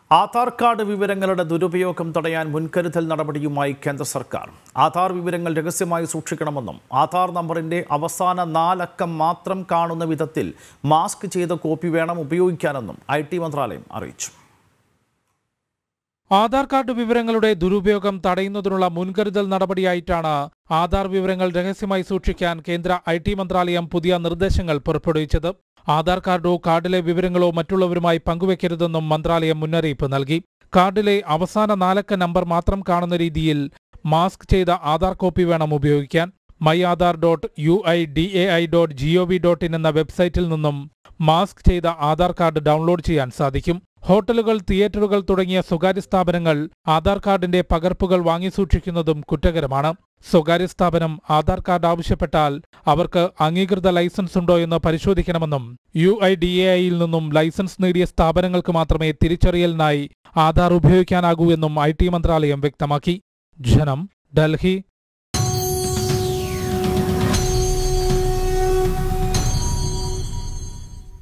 Aadhaar card വിവരങ്ങളുടെ ദുരുപയോഗം തടയാൻ മുൻകരുതൽ നടപടിയുമായി കേന്ദ്ര സർക്കാർ ആധാർ വിവരങ്ങൾ രഹസ്യമായി സൂക്ഷിക്കണമെന്നും ആധാർ നമ്പറിന്റെ അവസാന നാലക്കം മാത്രം കാണുന്ന വിധത്തിൽ മാസ്ക് ചെയ്ത കോപ്പി വേണം ഉപയോഗിക്കാനെന്നും ഐ ടി മന്ത്രാലയം അറിയിച്ചു ആധാർ കാർഡ് വിവരങ്ങളുടെ ദുരുപയോഗം തടയുന്നതിനുള്ള മുൻകരുതൽ നടപടിയായിട്ടാണ് ആധാർ വിവരങ്ങൾ രഹസ്യമായി സൂക്ഷിക്കാൻ കേന്ദ്ര ഐ ടി മന്ത്രാലയം പുതിയ നിർദ്ദേശങ്ങൾ പുറപ്പെടുവിച്ചത് ആധാർ കാർഡോ കാർഡിലെ വിവരങ്ങളോ മറ്റുള്ളവരുമായി പങ്കുവെക്കരുതെന്നും മന്ത്രാലയം മുന്നറിയിപ്പ് നൽകി കാർഡിലെ അവസാന നാലക്ക നമ്പർ മാത്രം കാണുന്ന രീതിയിൽ മാസ്ക് ചെയ്ത ആധാർ കോപ്പി വേണം ഉപയോഗിക്കാൻ my Aadhaar dot U I D A I dot G O V dot in എന്ന വെബ്സൈറ്റിൽ നിന്നും മാസ്ക് ചെയ്ത ആധാർ കാർഡ് ഡൗൺലോഡ് ചെയ്യാൻ സാധിക്കും ഹോട്ടലുകൾ തിയേറ്ററുകൾ തുടങ്ങിയ സ്വകാര്യ സ്ഥാപനങ്ങൾ ആധാർ കാർഡിന്റെ പകർപ്പുകൾ വാങ്ങി സൂക്ഷിക്കുന്നതും കുറ്റകരമാണ് സ്വകാര്യ സ്ഥാപനം ആധാർ കാർഡ് ആവശ്യപ്പെട്ടാൽ അവർക്ക് അംഗീകൃത ലൈസൻസ് ഉണ്ടോ എന്ന് പരിശോധിക്കണമെന്നും യു ഐ ഡി എ ഐയിൽ നിന്നും ലൈസൻസ് നേടിയ സ്ഥാപനങ്ങൾക്ക് മാത്രമേ തിരിച്ചറിയലിനായി ആധാർ ഉപയോഗിക്കാനാകൂ എന്നും ഐ ടി മന്ത്രാലയം വ്യക്തമാക്കി ജനം ഡൽഹി